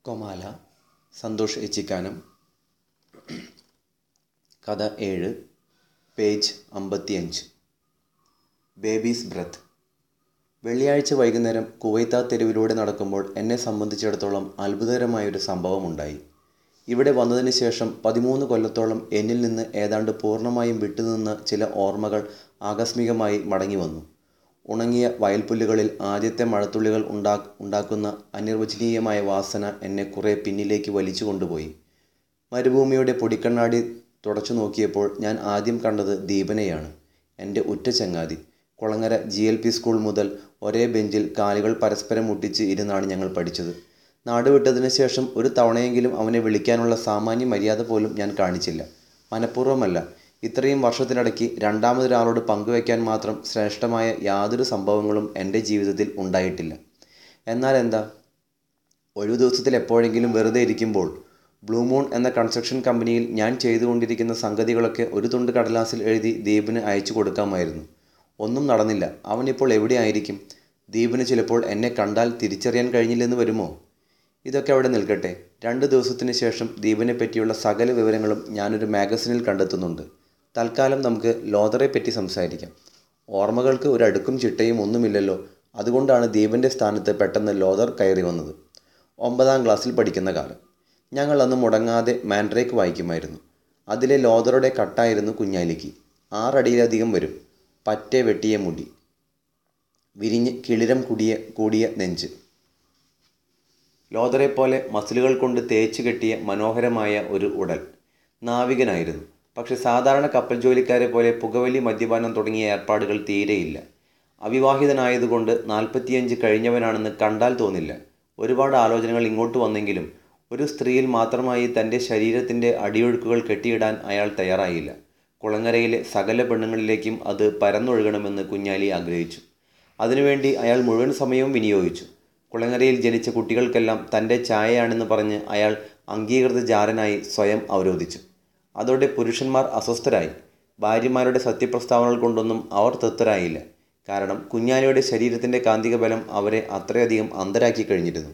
Comala Santhosh Echikkanam കഥ ഏഴ് page അമ്പത്തിയഞ്ച് babies breath വെള്ളിയാഴ്ച വൈകുന്നേരം കുവൈത്ത തെരുവിലൂടെ നടക്കുമ്പോൾ എന്നെ സംബന്ധിച്ചിടത്തോളം അത്ഭുതകരമായൊരു സംഭവമുണ്ടായി ഇവിടെ വന്നതിന് ശേഷം പതിമൂന്ന് കൊല്ലത്തോളം എന്നിൽ നിന്ന് ഏതാണ്ട് പൂർണ്ണമായും വിട്ടുനിന്ന ചില ഓർമ്മകൾ ആകസ്മികമായി മടങ്ങി വന്നു ഉണങ്ങിയ വയൽപ്പുല്ലുകളിൽ ആദ്യത്തെ മഴത്തുള്ളികൾ ഉണ്ടാ ഉണ്ടാക്കുന്ന അനിർവചനീയമായ വാസന എന്നെ കുറേ പിന്നിലേക്ക് വലിച്ചു കൊണ്ടുപോയി മരുഭൂമിയുടെ പൊടിക്കണ്ണാടി തുടച്ചു നോക്കിയപ്പോൾ ഞാൻ ആദ്യം കണ്ടത് ദീപനെയാണ് എൻ്റെ ഉറ്റ ചങ്ങാതി Kulangara G L P school മുതൽ ഒരേ ബെഞ്ചിൽ കാലുകൾ പരസ്പരം മുട്ടിച്ച് ഇരുന്നാണ് ഞങ്ങൾ പഠിച്ചത് നാടുവിട്ടതിന് ശേഷം ഒരു തവണയെങ്കിലും അവനെ വിളിക്കാനുള്ള സാമാന്യ മര്യാദ പോലും ഞാൻ കാണിച്ചില്ല മനഃപൂർവ്വമല്ല ഇത്രയും വർഷത്തിനിടയ്ക്ക് രണ്ടാമതൊരാളോട് പങ്കുവയ്ക്കാൻ മാത്രം ശ്രേഷ്ഠമായ യാതൊരു സംഭവങ്ങളും എൻ്റെ ജീവിതത്തിൽ ഉണ്ടായിട്ടില്ല എന്നാൽ എന്താ ഒഴിവു ദിവസത്തിൽ എപ്പോഴെങ്കിലും വെറുതെ ഇരിക്കുമ്പോൾ ബ്ലൂ മൂൺ എന്ന കൺസ്ട്രക്ഷൻ കമ്പനിയിൽ ഞാൻ ചെയ്തുകൊണ്ടിരിക്കുന്ന സംഗതികളൊക്കെ ഒരു തുണ്ട് കടലാസിൽ എഴുതി ദീപിന് അയച്ചു കൊടുക്കാമായിരുന്നു ഒന്നും നടന്നില്ല അവനിപ്പോൾ എവിടെയായിരിക്കും ദീപിന് ചിലപ്പോൾ എന്നെ കണ്ടാൽ തിരിച്ചറിയാൻ കഴിഞ്ഞില്ലെന്ന് വരുമോ ഇതൊക്കെ അവിടെ നിൽക്കട്ടെ രണ്ട് ദിവസത്തിന് ശേഷം ദീപിനെ പറ്റിയുള്ള സകല വിവരങ്ങളും ഞാനൊരു മാഗസിനിൽ കണ്ടെത്തുന്നുണ്ട് തൽക്കാലം നമുക്ക് ലോതറെ പറ്റി സംസാരിക്കാം ഓർമ്മകൾക്ക് ഒരു അടുക്കും ചിട്ടയും ഒന്നുമില്ലല്ലോ അതുകൊണ്ടാണ് ദീപൻ്റെ സ്ഥാനത്ത് പെട്ടെന്ന് ലോതർ കയറി വന്നത് ഒമ്പതാം ക്ലാസ്സിൽ പഠിക്കുന്ന കാലം ഞങ്ങൾ അന്ന് മുടങ്ങാതെ മാൻഡ്രേക്ക് വായിക്കുമായിരുന്നു അതിലെ ലോതറുടെ കട്ടായിരുന്നു കുഞ്ഞാലിക്ക് ആറടിയിലധികം വരും പറ്റെ വെട്ടിയ മുടി വിരിഞ്ഞ് കിളിരം കുടിയ കൂടിയ നെഞ്ച് ലോതറെ പോലെ മസിലുകൾ കൊണ്ട് തേച്ച് കെട്ടിയ മനോഹരമായ ഒരു ഉടൽ നാവികനായിരുന്നു പക്ഷെ സാധാരണ കപ്പൽ ജോലിക്കാരെ പോലെ പുകവലി മദ്യപാനം തുടങ്ങിയ ഏർപ്പാടുകൾ തീരെയില്ല അവിവാഹിതനായതുകൊണ്ട് നാൽപ്പത്തിയഞ്ച് കഴിഞ്ഞവനാണെന്ന് കണ്ടാൽ തോന്നില്ല ഒരുപാട് ആലോചനകൾ ഇങ്ങോട്ട് വന്നെങ്കിലും ഒരു സ്ത്രീയിൽ മാത്രമായി തൻ്റെ ശരീരത്തിൻ്റെ അടിയൊഴുക്കുകൾ കെട്ടിയിടാൻ അയാൾ തയ്യാറായില്ല കുളങ്ങരയിലെ സകല പെണ്ണുങ്ങളിലേക്കും അത് പരന്നൊഴുകണമെന്ന് കുഞ്ഞാലി ആഗ്രഹിച്ചു അതിനുവേണ്ടി അയാൾ മുഴുവൻ സമയവും വിനിയോഗിച്ചു കുളങ്ങരയിൽ ജനിച്ച കുട്ടികൾക്കെല്ലാം തൻ്റെ ചായയാണെന്ന് പറഞ്ഞ് അയാൾ അംഗീകൃത ജാരനായി സ്വയം അവരോധിച്ചു അതോടെ പുരുഷന്മാർ അസ്വസ്ഥരായി ഭാര്യമാരുടെ സത്യപ്രസ്താവനകൾ കൊണ്ടൊന്നും അവർ തൃപ്തരായില്ല കാരണം കുഞ്ഞാലിയുടെ ശരീരത്തിൻ്റെ കാന്തിക ബലം അവരെ അത്രയധികം അന്തരാക്കി കഴിഞ്ഞിരുന്നു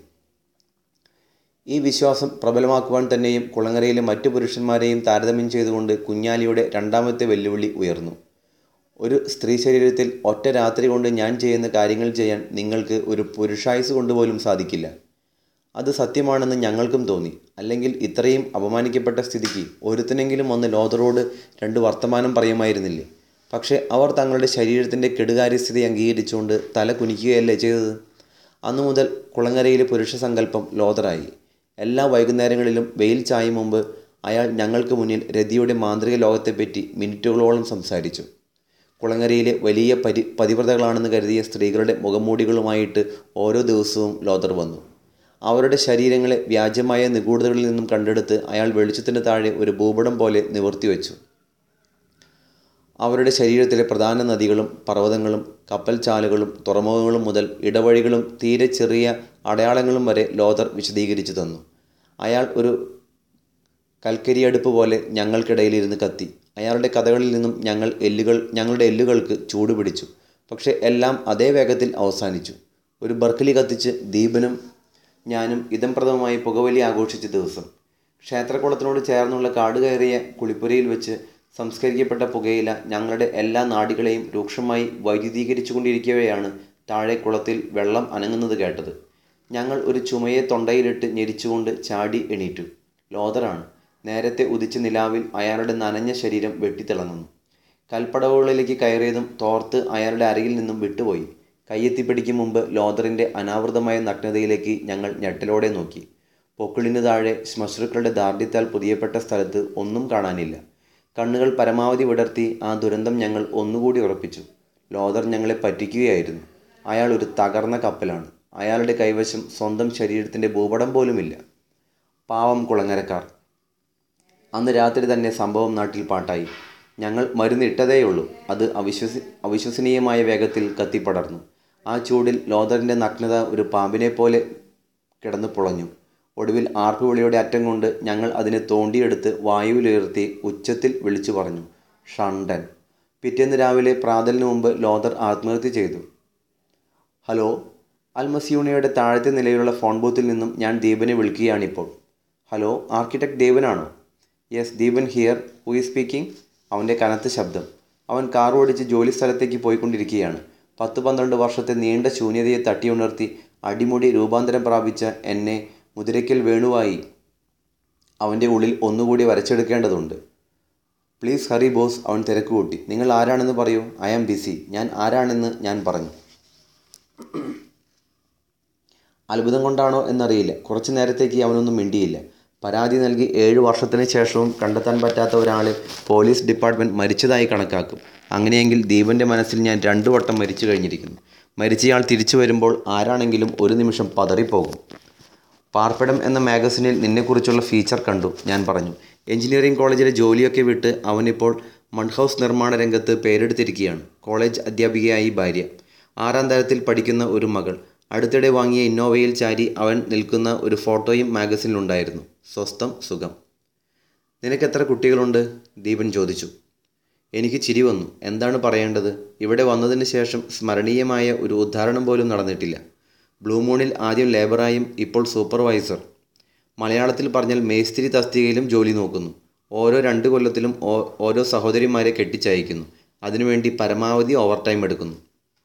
ഈ വിശ്വാസം പ്രബലമാക്കുവാൻ തന്നെയും കുളങ്ങരയിലെ മറ്റു പുരുഷന്മാരെയും താരതമ്യം ചെയ്തുകൊണ്ട് കുഞ്ഞാലിയുടെ രണ്ടാമത്തെ വെല്ലുവിളി ഉയർന്നു ഒരു സ്ത്രീ ശരീരത്തിൽ ഒറ്റ രാത്രി കൊണ്ട് ഞാൻ ചെയ്യുന്ന കാര്യങ്ങൾ ചെയ്യാൻ നിങ്ങൾക്ക് ഒരു പുരുഷായുസ് കൊണ്ടുപോലും സാധിക്കില്ല അത് സത്യമാണെന്ന് ഞങ്ങൾക്കും തോന്നി അല്ലെങ്കിൽ ഇത്രയും അപമാനിക്കപ്പെട്ട സ്ഥിതിക്ക് ഒരുത്തനെങ്കിലും ഒന്ന് ലോതറോട് രണ്ട് വർത്തമാനം പറയുമായിരുന്നില്ലേ പക്ഷേ അവർ തങ്ങളുടെ ശരീരത്തിൻ്റെ കെടുകാര്യസ്ഥിതി അംഗീകരിച്ചുകൊണ്ട് തല കുനിക്കുകയല്ലേ ചെയ്തത് അന്നു മുതൽ കുളങ്ങരയിലെ പുരുഷ സങ്കല്പം ലോതറായി എല്ലാ വൈകുന്നേരങ്ങളിലും വെയിൽ ചായും മുമ്പ് അയാൾ ഞങ്ങൾക്ക് മുന്നിൽ രതിയുടെ മാന്ത്രിക ലോകത്തെപ്പറ്റി മിനിറ്റുകളോളം സംസാരിച്ചു കുളങ്ങരയിലെ വലിയ പരി പതിവ്രതകളാണെന്ന് കരുതിയ സ്ത്രീകളുടെ മുഖംമൂടികളുമായിട്ട് ഓരോ ദിവസവും ലോതർ വന്നു അവരുടെ ശരീരങ്ങളെ വ്യാജമായ നിഗൂഢതകളിൽ നിന്നും കണ്ടെടുത്ത് അയാൾ വെളിച്ചത്തിന് താഴെ ഒരു ഭൂപടം പോലെ നിവർത്തി വെച്ചു അവരുടെ ശരീരത്തിലെ പ്രധാന നദികളും പർവ്വതങ്ങളും കപ്പൽ ചാലുകളും തുറമുഖങ്ങളും മുതൽ ഇടവഴികളും തീരെ ചെറിയ അടയാളങ്ങളും വരെ ലോതർ വിശദീകരിച്ചു തന്നു അയാൾ ഒരു കൽക്കരിയടുപ്പ് പോലെ ഞങ്ങൾക്കിടയിലിരുന്ന് കത്തി അയാളുടെ കഥകളിൽ നിന്നും ഞങ്ങൾ എല്ലുകൾ ഞങ്ങളുടെ എല്ലുകൾക്ക് ചൂടുപിടിച്ചു പക്ഷേ എല്ലാം അതേ വേഗത്തിൽ അവസാനിച്ചു ഒരു ബർക്കലി കത്തിച്ച് ദീപനും ഞാനും ഇതംപ്രദമായി പുകവലി ആഘോഷിച്ച ദിവസം ക്ഷേത്രക്കുളത്തിനോട് ചേർന്നുള്ള കാട് കയറിയ കുളിപ്പുരയിൽ വെച്ച് സംസ്കരിക്കപ്പെട്ട പുകയില ഞങ്ങളുടെ എല്ലാ നാടികളെയും രൂക്ഷമായി വൈദ്യുതീകരിച്ചുകൊണ്ടിരിക്കവെയാണ് താഴെ കുളത്തിൽ വെള്ളം അനങ്ങുന്നത് കേട്ടത് ഞങ്ങൾ ഒരു ചുമയെ തൊണ്ടയിലിട്ട് ഞെരിച്ചുകൊണ്ട് ചാടി എണീറ്റു ലോതറാണ് നേരത്തെ ഉദിച്ച നിലാവിൽ അയാളുടെ നനഞ്ഞ ശരീരം വെട്ടിത്തിളങ്ങുന്നു കൽപ്പടവുകളിലേക്ക് കയറിയതും തോർത്ത് അയാളുടെ അരയിൽ നിന്നും വിട്ടുപോയി കയ്യെത്തിപ്പിടിക്കും മുമ്പ് ലോതറിൻ്റെ അനാവൃതമായ നഗ്നതയിലേക്ക് ഞങ്ങൾ ഞെട്ടലോടെ നോക്കി പൊക്കിളിന് താഴെ ശ്മശ്രുക്കളുടെ ദാർഢ്യത്താൽ പുതിയപ്പെട്ട സ്ഥലത്ത് ഒന്നും കാണാനില്ല കണ്ണുകൾ പരമാവധി വിടർത്തി ആ ദുരന്തം ഞങ്ങൾ ഒന്നുകൂടി ഉറപ്പിച്ചു ലോതർ ഞങ്ങളെ പറ്റിക്കുകയായിരുന്നു അയാൾ ഒരു തകർന്ന കപ്പലാണ് അയാളുടെ കൈവശം സ്വന്തം ശരീരത്തിൻ്റെ ഭൂപടം പോലുമില്ല പാവം കുളങ്ങരക്കാർ അന്ന് രാത്രി തന്നെ സംഭവം നാട്ടിൽ പാട്ടായി ഞങ്ങൾ മരുന്നിട്ടതേയുള്ളൂ അത് അവിശ്വസി അവിശ്വസനീയമായ വേഗത്തിൽ കത്തിപ്പടർന്നു ആ ചൂടിൽ ലോതറിൻ്റെ നഗ്നത ഒരു പാമ്പിനെ പോലെ കിടന്നു പുളഞ്ഞു ഒടുവിൽ ആർപ്പുവിളിയുടെ അറ്റം കൊണ്ട് ഞങ്ങൾ അതിനെ തോണ്ടിയെടുത്ത് വായുവിലുയർത്തി ഉച്ചത്തിൽ വിളിച്ചു പറഞ്ഞു ഷണ്ടൻ പിറ്റേന്ന് രാവിലെ പ്രാതലിന് മുമ്പ് ലോതർ ആത്മഹത്യ ചെയ്തു ഹലോ അൽമസിയൂണയുടെ താഴത്തെ നിലയിലുള്ള ഫോൺ ബൂത്തിൽ നിന്നും ഞാൻ ദീപനെ വിളിക്കുകയാണിപ്പോൾ ഹലോ ആർക്കിടെക്ട് ദീപനാണോ yes Deepan here who is speaking അവൻ്റെ കനത്ത ശബ്ദം അവൻ കാർ ഓടിച്ച് ജോലി സ്ഥലത്തേക്ക് പോയിക്കൊണ്ടിരിക്കുകയാണ് പത്ത് പന്ത്രണ്ട് വർഷത്തെ നീണ്ട ശൂന്യതയെ തട്ടിയുണർത്തി അടിമുടി രൂപാന്തരം പ്രാപിച്ച എന്നെ മുതിരയ്ക്കൽ വേണുവായി അവൻ്റെ ഉള്ളിൽ ഒന്നുകൂടി വരച്ചെടുക്കേണ്ടതുണ്ട് പ്ലീസ് ഹറി ബോസ് അവൻ തിരക്ക് കൂട്ടി നിങ്ങൾ ആരാണെന്ന് പറയൂ ഐ ആം ബിസി ഞാൻ ആരാണെന്ന് ഞാൻ പറഞ്ഞു അത്ഭുതം കൊണ്ടാണോ എന്നറിയില്ല കുറച്ചു നേരത്തേക്ക് അവനൊന്നും മിണ്ടിയില്ല പരാതി നൽകി ഏഴ് വർഷത്തിന് ശേഷവും കണ്ടെത്താൻ പറ്റാത്ത ഒരാളെ പോലീസ് ഡിപ്പാർട്ട്മെൻറ്റ് മരിച്ചതായി കണക്കാക്കും അങ്ങനെയെങ്കിൽ ദീപൻ്റെ മനസ്സിൽ ഞാൻ രണ്ടു വട്ടം മരിച്ചു കഴിഞ്ഞിരിക്കുന്നു മരിച്ചയാൾ തിരിച്ചു വരുമ്പോൾ ആരാണെങ്കിലും ഒരു നിമിഷം പതറിപ്പോകും പാർപ്പിടം എന്ന മാഗസിനിൽ നിന്നെക്കുറിച്ചുള്ള ഫീച്ചർ കണ്ടു ഞാൻ പറഞ്ഞു എഞ്ചിനീയറിംഗ് കോളേജിലെ ജോലിയൊക്കെ വിട്ട് അവനിപ്പോൾ മൺഹൗസ് നിർമ്മാണ രംഗത്ത് പേരെടുത്തിരിക്കുകയാണ് കോളേജ് അധ്യാപികയായി ഭാര്യ ആറാം തരത്തിൽ പഠിക്കുന്ന ഒരു മകൾ അടുത്തിടെ വാങ്ങിയ ഇന്നോവയിൽ ചാരി അവൻ നിൽക്കുന്ന ഒരു ഫോട്ടോയും മാഗസിനിലുണ്ടായിരുന്നു സ്വസ്ഥം സുഖം നിനക്കെത്ര കുട്ടികളുണ്ട് ദീപൻ ചോദിച്ചു എനിക്ക് ചിരി വന്നു എന്താണ് പറയേണ്ടത് ഇവിടെ വന്നതിന് ശേഷം സ്മരണീയമായ ഒരു ഉദ്ധാരണം പോലും നടന്നിട്ടില്ല ബ്ലൂ മൂണിൽ ആദ്യം ലേബറായും ഇപ്പോൾ സൂപ്പർവൈസർ മലയാളത്തിൽ പറഞ്ഞാൽ മേസ്തിരി തസ്തികയിലും ജോലി നോക്കുന്നു ഓരോ രണ്ട് കൊല്ലത്തിലും ഓരോ സഹോദരിമാരെ കെട്ടിച്ചയക്കുന്നു അതിനുവേണ്ടി പരമാവധി ഓവർ ടൈം എടുക്കുന്നു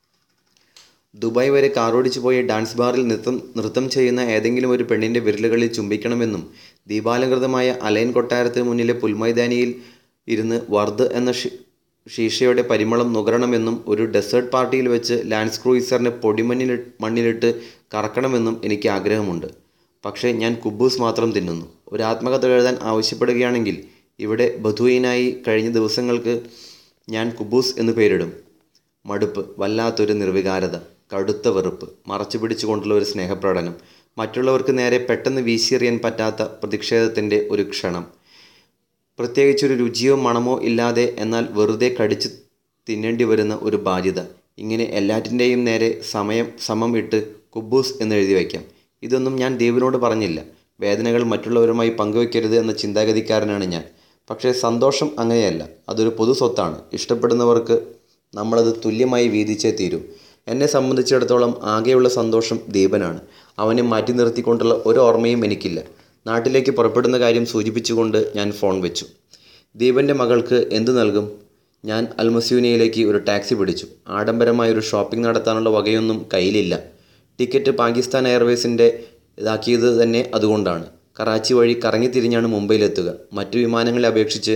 ദുബായ് വരെ കാറോടിച്ചു പോയി ഡാൻസ് ബാറിൽ നൃത്തം നൃത്തം ചെയ്യുന്ന ഏതെങ്കിലും ഒരു പെണ്ണിൻ്റെ വിരലുകളിൽ ചുംബിക്കണമെന്നും ദീപാലങ്കൃതമായ അലൈൻ കൊട്ടാരത്തിന് മുന്നിലെ പുൽമൈതാനിയിൽ ഇരുന്ന് വർദ്ധ എന്ന ഷീഷയുടെ പരിമളം നുകരണമെന്നും ഒരു ഡെസേർട്ട് പാർട്ടിയിൽ വെച്ച് ലാൻഡ് ക്രൂയിസറിനെ പൊടിമണ്ണിൽ മണ്ണിലിട്ട് കറക്കണമെന്നും എനിക്ക് ആഗ്രഹമുണ്ട് പക്ഷേ ഞാൻ കുബൂസ് മാത്രം തിന്നുന്നു ഒരു ആത്മകഥ എഴുതാൻ ആവശ്യപ്പെടുകയാണെങ്കിൽ ഇവിടെ ബധുവിനായി കഴിഞ്ഞ ദിവസങ്ങൾക്ക് ഞാൻ കുബൂസ് എന്ന് പേരിടും മടുപ്പ് വല്ലാത്തൊരു നിർവികാരത കടുത്ത വെറുപ്പ് മറച്ചു പിടിച്ചുകൊണ്ടുള്ള ഒരു സ്നേഹപ്രകടനം മറ്റുള്ളവർക്ക് നേരെ പെട്ടെന്ന് വീശിയെറിയാൻ പറ്റാത്ത പ്രതിഷേധത്തിൻ്റെ ഒരു ക്ഷണം പ്രത്യേകിച്ചൊരു രുചിയോ മണമോ ഇല്ലാതെ എന്നാൽ വെറുതെ കടിച്ച് തിന്നേണ്ടി വരുന്ന ഒരു ബാധ്യത ഇങ്ങനെ എല്ലാറ്റിൻ്റെയും നേരെ സമയം സമം ഇട്ട് കുബൂസ് എന്ന് എഴുതി വയ്ക്കാം ഇതൊന്നും ഞാൻ ദേവിനോട് പറഞ്ഞില്ല വേദനകൾ മറ്റുള്ളവരുമായി പങ്കുവയ്ക്കരുത് എന്ന ചിന്താഗതിക്കാരനാണ് ഞാൻ പക്ഷേ സന്തോഷം അങ്ങനെയല്ല അതൊരു പൊതു സ്വത്താണ് ഇഷ്ടപ്പെടുന്നവർക്ക് നമ്മളത് തുല്യമായി വീതിച്ചേ തീരൂ എന്നെ സംബന്ധിച്ചിടത്തോളം ആകെയുള്ള സന്തോഷം ദീപനാണ് അവനെ മാറ്റി നിർത്തിക്കൊണ്ടുള്ള ഒരു ഓർമ്മയും എനിക്കില്ല നാട്ടിലേക്ക് പുറപ്പെടുന്ന കാര്യം സൂചിപ്പിച്ചുകൊണ്ട് ഞാൻ ഫോൺ വെച്ചു ദീപൻ്റെ മകൾക്ക് എന്തു നൽകും ഞാൻ അൽമസ്യൂനിയയിലേക്ക് ഒരു ടാക്സി പിടിച്ചു ആഡംബരമായ ഒരു ഷോപ്പിംഗ് നടത്താനുള്ള വകയൊന്നും കയ്യിലില്ല ടിക്കറ്റ് പാകിസ്ഥാൻ എയർവേസിൻ്റെ ഇതാക്കിയത് തന്നെ അതുകൊണ്ടാണ് കറാച്ചി വഴി കറങ്ങിത്തിരിഞ്ഞാണ് മുംബൈയിലെത്തുക മറ്റു വിമാനങ്ങളെ അപേക്ഷിച്ച്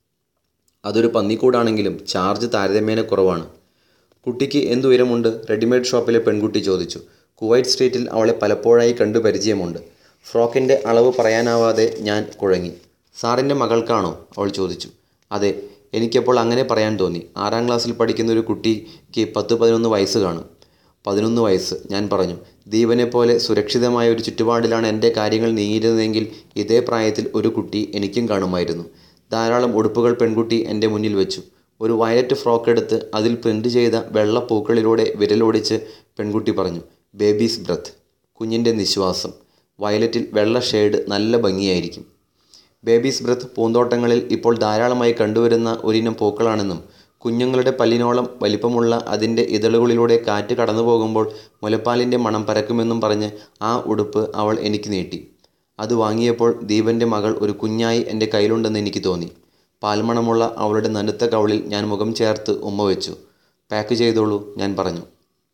അതൊരു പന്നിക്കൂടാണെങ്കിലും ചാർജ് താരതമ്യേന കുറവാണ് കുട്ടിക്ക് എന്ത് ഉയരമുണ്ട് റെഡിമെയ്ഡ് ഷോപ്പിലെ പെൺകുട്ടി ചോദിച്ചു കുവൈറ്റ് സ്ട്രീറ്റിൽ അവളെ പലപ്പോഴായി കണ്ടു പരിചയമുണ്ട് ഫ്രോക്കിൻ്റെ അളവ് പറയാനാവാതെ ഞാൻ കുഴങ്ങി സാറിൻ്റെ മകൾക്കാണോ അവൾ ചോദിച്ചു അതെ എനിക്കപ്പോൾ അങ്ങനെ പറയാൻ തോന്നി ആറാം ക്ലാസ്സിൽ പഠിക്കുന്ന ഒരു കുട്ടിക്ക് പത്ത് പതിനൊന്ന് വയസ്സ് കാണും പതിനൊന്ന് വയസ്സ് ഞാൻ പറഞ്ഞു ദീപനെ പോലെ സുരക്ഷിതമായ ഒരു ചുറ്റുപാടിലാണ് എൻ്റെ കാര്യങ്ങൾ നീങ്ങിയിരുന്നതെങ്കിൽ ഇതേ പ്രായത്തിൽ ഒരു കുട്ടി എനിക്കും കാണുമായിരുന്നു ധാരാളം ഉടുപ്പുകൾ പെൺകുട്ടി എൻ്റെ മുന്നിൽ വെച്ചു ഒരു വയലറ്റ് ഫ്രോക്ക് എടുത്ത് അതിൽ പ്രിൻ്റ് ചെയ്ത വെള്ള പൂക്കളിലൂടെ വിരലോടിച്ച് പെൺകുട്ടി പറഞ്ഞു ബേബീസ് ബ്രത്ത് കുഞ്ഞിൻ്റെ നിശ്വാസം വയലറ്റിൽ വെള്ള ഷെയ്ഡ് നല്ല ഭംഗിയായിരിക്കും ബേബീസ് ബ്രത്ത് പൂന്തോട്ടങ്ങളിൽ ഇപ്പോൾ ധാരാളമായി കണ്ടുവരുന്ന ഒരിനം പൂക്കളാണെന്നും കുഞ്ഞുങ്ങളുടെ പല്ലിനോളം വലിപ്പമുള്ള അതിൻ്റെ ഇതളുകളിലൂടെ കാറ്റ് കടന്നു പോകുമ്പോൾ മുലപ്പാലിൻ്റെ മണം പരക്കുമെന്നും പറഞ്ഞ് ആ ഉടുപ്പ് അവൾ എനിക്ക് നീട്ടി അത് വാങ്ങിയപ്പോൾ ദീപൻ്റെ മകൾ ഒരു കുഞ്ഞായി എൻ്റെ കയ്യിലുണ്ടെന്ന് എനിക്ക് തോന്നി പാൽമണമുള്ള അവളുടെ നനുത്ത കവളിൽ ഞാൻ മുഖം ചേർത്ത് ഉമ്മ വെച്ചു പാക്ക് ചെയ്തോളൂ ഞാൻ പറഞ്ഞു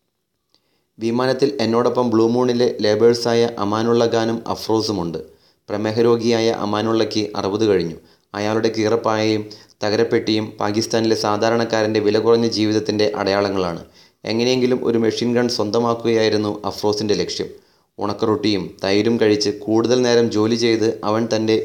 വിമാനത്തിൽ എന്നോടൊപ്പം ബ്ലൂ മൂണിലെ ലേബേഴ്സായ അമാനുള്ള ഖാനും അഫ്രോസുമുണ്ട് പ്രമേഹരോഗിയായ അമാനുള്ളയ്ക്ക് അറുപത് കഴിഞ്ഞു അയാളുടെ കീറപ്പായയും തകരപ്പെട്ടിയും പാകിസ്ഥാനിലെ സാധാരണക്കാരൻ്റെ വില കുറഞ്ഞ ജീവിതത്തിൻ്റെ അടയാളങ്ങളാണ് എങ്ങനെയെങ്കിലും ഒരു മെഷീൻ ഗൺ സ്വന്തമാക്കുകയായിരുന്നു അഫ്രോസിൻ്റെ ലക്ഷ്യം ഉണക്കറൊട്ടിയും തൈരും കഴിച്ച് കൂടുതൽ നേരം ജോലി ചെയ്ത് അവൻ തൻ്റെ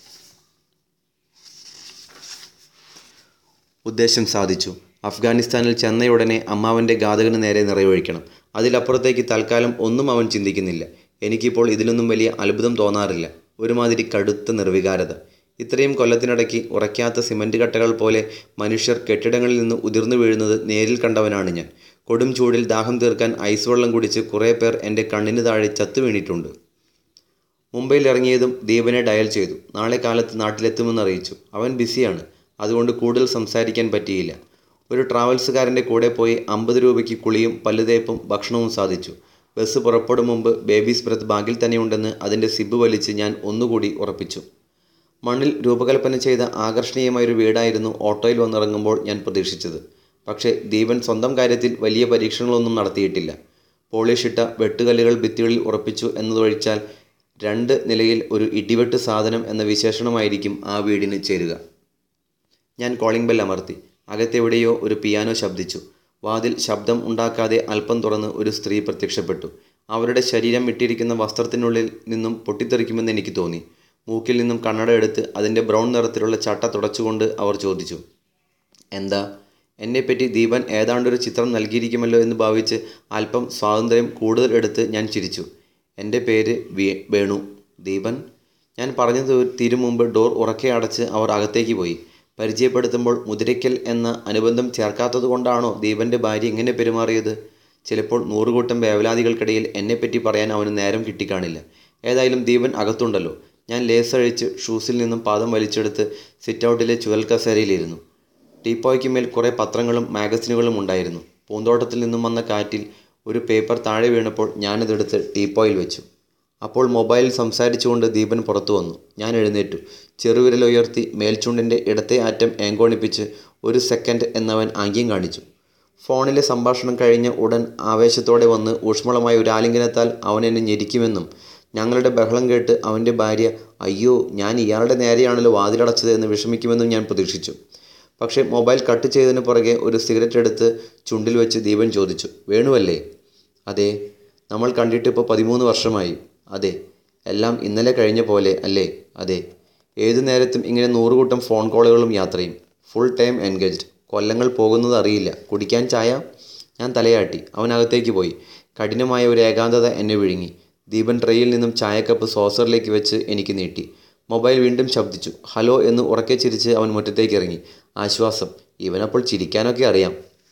ഉദ്ദേശം സാധിച്ചു അഫ്ഗാനിസ്ഥാനിൽ ചെന്നയുടനെ അമ്മാവൻ്റെ ഘാതകന് നേരെ നിറയൊഴിക്കണം അതിലപ്പുറത്തേക്ക് തൽക്കാലം ഒന്നും അവൻ ചിന്തിക്കുന്നില്ല എനിക്കിപ്പോൾ ഇതിലൊന്നും വലിയ അത്ഭുതം തോന്നാറില്ല ഒരുമാതിരി കടുത്ത നിർവികാരത ഇത്രയും കൊല്ലത്തിനിടയ്ക്ക് ഉറയ്ക്കാത്ത സിമൻറ്റ് കട്ടകൾ പോലെ മനുഷ്യർ കെട്ടിടങ്ങളിൽ നിന്ന് ഉതിർന്നു വീഴുന്നത് നേരിൽ കണ്ടവനാണ് ഞാൻ കൊടും ചൂടിൽ ദാഹം തീർക്കാൻ ഐസ് വെള്ളം കുടിച്ച് കുറേ പേർ എൻ്റെ കണ്ണിന് താഴെ ചത്തു വീണിട്ടുണ്ട് മുംബൈയിൽ ഇറങ്ങിയതും ദീപനെ ഡയൽ ചെയ്തു നാളെ കാലത്ത് നാട്ടിലെത്തുമെന്ന് അറിയിച്ചു അവൻ ബിസിയാണ് അതുകൊണ്ട് കൂടുതൽ സംസാരിക്കാൻ പറ്റിയില്ല ഒരു ട്രാവൽസുകാരൻ്റെ കൂടെ പോയി അമ്പത് രൂപയ്ക്ക് കുളിയും പല്ലുതേപ്പും ഭക്ഷണവും സാധിച്ചു ബസ് പുറപ്പെടും മുമ്പ് ബേബീസ് ബ്രത്ത് ബാഗിൽ തന്നെയുണ്ടെന്ന് അതിൻ്റെ സിബ് വലിച്ച് ഞാൻ ഒന്നുകൂടി ഉറപ്പിച്ചു മണ്ണിൽ രൂപകൽപ്പന ചെയ്ത ആകർഷണീയമായൊരു വീടായിരുന്നു ഓട്ടോയിൽ വന്നിറങ്ങുമ്പോൾ ഞാൻ പ്രതീക്ഷിച്ചത് പക്ഷേ ദീപൻ സ്വന്തം കാര്യത്തിൽ വലിയ പരീക്ഷണങ്ങളൊന്നും നടത്തിയിട്ടില്ല പോളിഷിട്ട വെട്ടുകല്ലുകൾ ഭിത്തികളിൽ ഉറപ്പിച്ചു എന്നതൊഴിച്ചാൽ രണ്ട് നിലയിൽ ഒരു ഇടിവെട്ട് സാധനം എന്ന വിശേഷണമായിരിക്കും ആ വീടിന് ചേരുക ഞാൻ കോളിംഗ് ബെൽ അമർത്തി അകത്തെവിടെയോ ഒരു പിയാനോ ശബ്ദിച്ചു വാതിൽ ശബ്ദം ഉണ്ടാക്കാതെ അല്പം തുറന്ന് ഒരു സ്ത്രീ പ്രത്യക്ഷപ്പെട്ടു അവരുടെ ശരീരം ഇട്ടിരിക്കുന്ന വസ്ത്രത്തിനുള്ളിൽ നിന്നും പൊട്ടിത്തെറിക്കുമെന്ന് എനിക്ക് തോന്നി മൂക്കിൽ നിന്നും കണ്ണട എടുത്ത് അതിൻ്റെ ബ്രൗൺ നിറത്തിലുള്ള ചട്ട തുടച്ചുകൊണ്ട് അവർ ചോദിച്ചു എന്താ എന്നെപ്പറ്റി ദീപൻ ഏതാണ്ടൊരു ചിത്രം നൽകിയിരിക്കുമല്ലോ എന്ന് ഭാവിച്ച് അല്പം സ്വാതന്ത്ര്യം കൂടുതൽ എടുത്ത് ഞാൻ ചിരിച്ചു എൻ്റെ പേര് വി- വേണു ദീപൻ ഞാൻ പറഞ്ഞത് തീരും മുമ്പ് ഡോർ ഉറക്കെ അടച്ച് അവർ അകത്തേക്ക് പോയി പരിചയപ്പെടുത്തുമ്പോൾ മുതിരയ്ക്കൽ എന്ന അനുബന്ധം ചേർക്കാത്തത് കൊണ്ടാണോ ദീപൻ്റെ ഭാര്യ ഇങ്ങനെ പെരുമാറിയത് ചിലപ്പോൾ നൂറുകൂട്ടം വേവലാതികൾക്കിടയിൽ എന്നെപ്പറ്റി പറയാൻ അവന് നേരം കിട്ടിക്കാണില്ല ഏതായാലും ദീപൻ അകത്തുണ്ടല്ലോ ഞാൻ ലേസഴിച്ച് ഷൂസിൽ നിന്നും പാദം വലിച്ചെടുത്ത് സിറ്റൗട്ടിലെ ചുവൽ കസേരയിലിരുന്നു ടീപ്പോയ്ക്ക് മേൽ കുറേ പത്രങ്ങളും മാഗസിനുകളും ഉണ്ടായിരുന്നു പൂന്തോട്ടത്തിൽ നിന്നും വന്ന കാറ്റിൽ ഒരു പേപ്പർ താഴെ വീണപ്പോൾ ഞാനതെടുത്ത് ടീപ്പോയിൽ വെച്ചു അപ്പോൾ മൊബൈലിൽ സംസാരിച്ചുകൊണ്ട് ദീപൻ പുറത്തു വന്നു ഞാൻ എഴുന്നേറ്റു ചെറുവിരൽ ഉയർത്തി മേൽചുണ്ടിൻ്റെ ഇടത്തെ അറ്റം ഏങ്കോണിപ്പിച്ച് ഒരു സെക്കൻഡ് എന്നവൻ ആംഗ്യം കാണിച്ചു ഫോണിലെ സംഭാഷണം കഴിഞ്ഞ് ഉടൻ ആവേശത്തോടെ വന്ന് ഊഷ്മളമായ ഒരു ആലിംഗനത്താൽ അവൻ എന്നെ ഞെരിക്കുമെന്നും ഞങ്ങളുടെ ബഹളം കേട്ട് അവൻ്റെ ഭാര്യ അയ്യോ ഞാൻ ഇയാളുടെ നേരെയാണല്ലോ വാതിലടച്ചത് എന്ന് വിഷമിക്കുമെന്നും ഞാൻ പ്രതീക്ഷിച്ചു പക്ഷേ മൊബൈൽ കട്ട് ചെയ്തതിന് പുറകെ ഒരു സിഗരറ്റ് എടുത്ത് ചുണ്ടിൽ വെച്ച് ദീപൻ ചോദിച്ചു വേണുവല്ലേ അതെ നമ്മൾ കണ്ടിട്ട് ഇപ്പോൾ പതിമൂന്ന് വർഷമായി അതെ എല്ലാം ഇന്നലെ കഴിഞ്ഞ പോലെ അല്ലേ അതെ ഏതു നേരത്തും ഇങ്ങനെ നൂറുകൂട്ടം ഫോൺ കോളുകളും യാത്രയും ഫുൾ ടൈം എൻഗേജ്ഡ് കൊല്ലങ്ങൾ പോകുന്നത് അറിയില്ല കുടിക്കാൻ ചായ ഞാൻ തലയാട്ടി അവനകത്തേക്ക് പോയി കഠിനമായ ഒരു ഏകാന്തത എന്നെ വിഴുങ്ങി ദീപൻ ട്രെയിൽ നിന്നും ചായക്കപ്പ് സോസറിലേക്ക് വെച്ച് എനിക്ക് നീട്ടി മൊബൈൽ വീണ്ടും ശബ്ദിച്ചു ഹലോ എന്ന് ഉറക്കെ ചിരിച്ച് അവൻ മുറ്റത്തേക്ക് ഇറങ്ങി ആശ്വാസം ഇവനപ്പോൾ ചിരിക്കാനൊക്കെ അറിയാം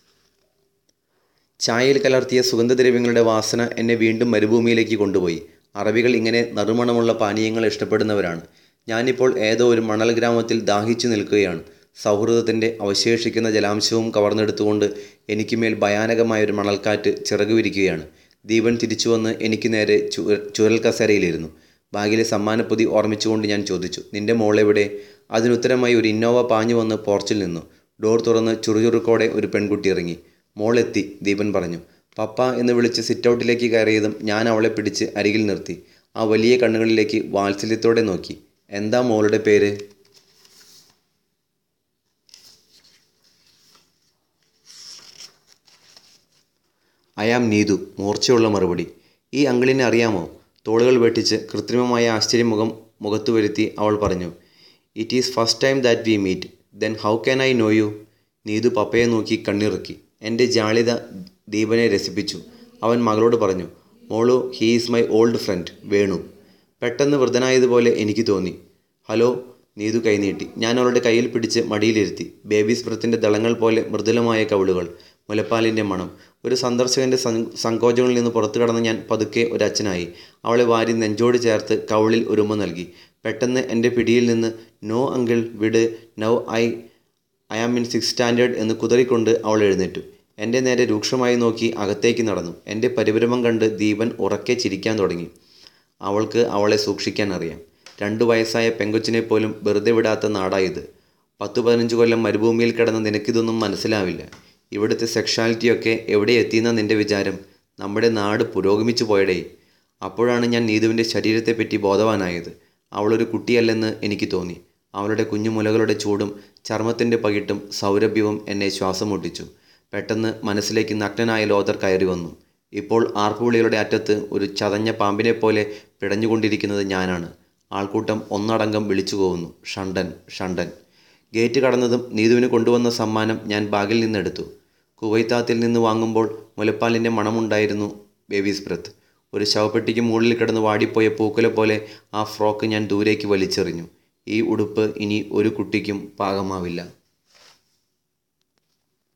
ചായയിൽ കലർത്തിയ സുഗന്ധദ്രവ്യങ്ങളുടെ വാസന എന്നെ വീണ്ടും മരുഭൂമിയിലേക്ക് കൊണ്ടുപോയി അറബികൾ ഇങ്ങനെ നറുമണമുള്ള പാനീയങ്ങൾ ഇഷ്ടപ്പെടുന്നവരാണ് ഞാനിപ്പോൾ ഏതോ ഒരു മണൽ ഗ്രാമത്തിൽ ദാഹിച്ചു നിൽക്കുകയാണ് സൗഹൃദത്തിൻ്റെ അവശേഷിക്കുന്ന ജലാംശവും കവർന്നെടുത്തുകൊണ്ട് എനിക്ക് മേൽ ഭയാനകമായൊരു മണൽക്കാറ്റ് ചിറകു വിരിക്കുകയാണ് ദീപൻ തിരിച്ചു വന്ന് എനിക്ക് നേരെ ചു ചുരൽ കസേരയിലിരുന്നു ബാഗിലെ സമ്മാനപ്പൊതി ഓർമ്മിച്ചുകൊണ്ട് ഞാൻ ചോദിച്ചു നിന്റെ മോളെവിടെ അതിനുത്തരമായി ഒരു ഇന്നോവ പാഞ്ഞു വന്ന് പോർച്ചിൽ നിന്നു ഡോർ തുറന്ന് ചുറുചുറുക്കോടെ ഒരു പെൺകുട്ടി ഇറങ്ങി മോളെത്തി ദീപൻ പറഞ്ഞു പപ്പ എന്ന് വിളിച്ച് സിറ്റൗട്ടിലേക്ക് കയറിയതും ഞാൻ അവളെ പിടിച്ച് അരികിൽ നിർത്തി ആ വലിയ കണ്ണുകളിലേക്ക് വാത്സല്യത്തോടെ നോക്കി എന്താ മോളുടെ പേര് അയാം നീതു മൂർച്ചയുള്ള മറുപടി ഈ അങ്കിളിനെ അറിയാമോ തോളുകൾ വെട്ടിച്ച് കൃത്രിമമായ ആശ്ചര്യമുഖം മുഖത്തു വരുത്തി അവൾ പറഞ്ഞു it is first time that we meet then how can I know you Neethu പപ്പയെ നോക്കി കണ്ണിറുക്കി എൻ്റെ ജാളിത ദീപനെ രസിപ്പിച്ചു അവൻ മകളോട് പറഞ്ഞു മോളു he is my old friend Venu പെട്ടെന്ന് വൃദ്ധനായതുപോലെ എനിക്ക് തോന്നി ഹലോ നീതു കൈനീട്ടി ഞാൻ അവളുടെ കയ്യിൽ പിടിച്ച് മടിയിലിരുത്തി ബേബീസ് ബ്രത്തിൻ്റെ ദളങ്ങൾ പോലെ മൃദുലമായ കവിളുകൾ മുലപ്പാലിൻ്റെ മണം ഒരു സന്ദർശകൻ്റെ സൻ- സങ്കോചങ്ങളിൽ നിന്ന് പുറത്തു കടന്ന ഞാൻ പതുക്കെ ഒരു അച്ഛനായി അവളെ വാരി നെഞ്ചോട് ചേർത്ത് കവിളിൽ ഒരുമ നൽകി പെട്ടെന്ന് എൻ്റെ പിടിയിൽ നിന്ന് നോ അങ്കിൾ വിട് now I I am in six standard എന്ന് കുതറിക്കൊണ്ട് അവൾ എഴുന്നേറ്റു എൻ്റെ നേരെ രൂക്ഷമായി നോക്കി അകത്തേക്ക് നടന്നു എൻ്റെ പരിഭ്രമം കണ്ട് ദീപൻ ഉറക്കെ ചിരിക്കാൻ തുടങ്ങി അവൾക്ക് അവളെ സൂക്ഷിക്കാൻ അറിയാം രണ്ടു വയസ്സായ പെങ്കൊച്ചിനെ പോലും വെറുതെ വിടാത്ത നാടായത് പത്ത് പതിനഞ്ച് കൊല്ലം മരുഭൂമിയിൽ കിടന്ന നിനക്കിതൊന്നും മനസ്സിലാവില്ല ഇവിടുത്തെ സെക്ഷാലിറ്റിയൊക്കെ എവിടെ എത്തിയെന്ന നിൻ്റെ വിചാരം നമ്മുടെ നാട് പുരോഗമിച്ചു പോയടേ അപ്പോഴാണ് ഞാൻ നീതുവിൻ്റെ ശരീരത്തെപ്പറ്റി ബോധവാനായത് അവളൊരു കുട്ടിയല്ലെന്ന് എനിക്ക് തോന്നി അവളുടെ കുഞ്ഞുമുലകളുടെ ചൂടും ചർമ്മത്തിൻ്റെ പകിട്ടും സൗരഭ്യവും എന്നെ ശ്വാസം മുട്ടിച്ചു പെട്ടെന്ന് മനസ്സിലേക്ക് നഗ്നനായ ലോതർ കയറി വന്നു ഇപ്പോൾ ആർപ്പുവിളികളുടെ അറ്റത്ത് ഒരു ചതഞ്ഞ പാമ്പിനെ പോലെ പിടഞ്ഞുകൊണ്ടിരിക്കുന്നത് ഞാനാണ് ആൾക്കൂട്ടം ഒന്നടങ്കം വിളിച്ചു പോകുന്നു ഷണ്ടൻ ഷണ്ടൻ ഗേറ്റ് കടന്നതും നീതുവിന് കൊണ്ടുവന്ന സമ്മാനം ഞാൻ ബാഗിൽ നിന്നെടുത്തു കുവൈത്താത്തിൽ നിന്ന് വാങ്ങുമ്പോൾ മുലപ്പാലിൻ്റെ മണമുണ്ടായിരുന്നു ബേബീസ് ബ്രത്ത് ഒരു ശവപ്പെട്ടിക്ക് മുകളിൽ കിടന്ന് വാടിപ്പോയ പൂക്കുല പോലെ ആ ഫ്രോക്ക് ഞാൻ ദൂരേക്ക് വലിച്ചെറിഞ്ഞു ഈ ഉടുപ്പ് ഇനി ഒരു കുട്ടിക്കും പാകമാവില്ല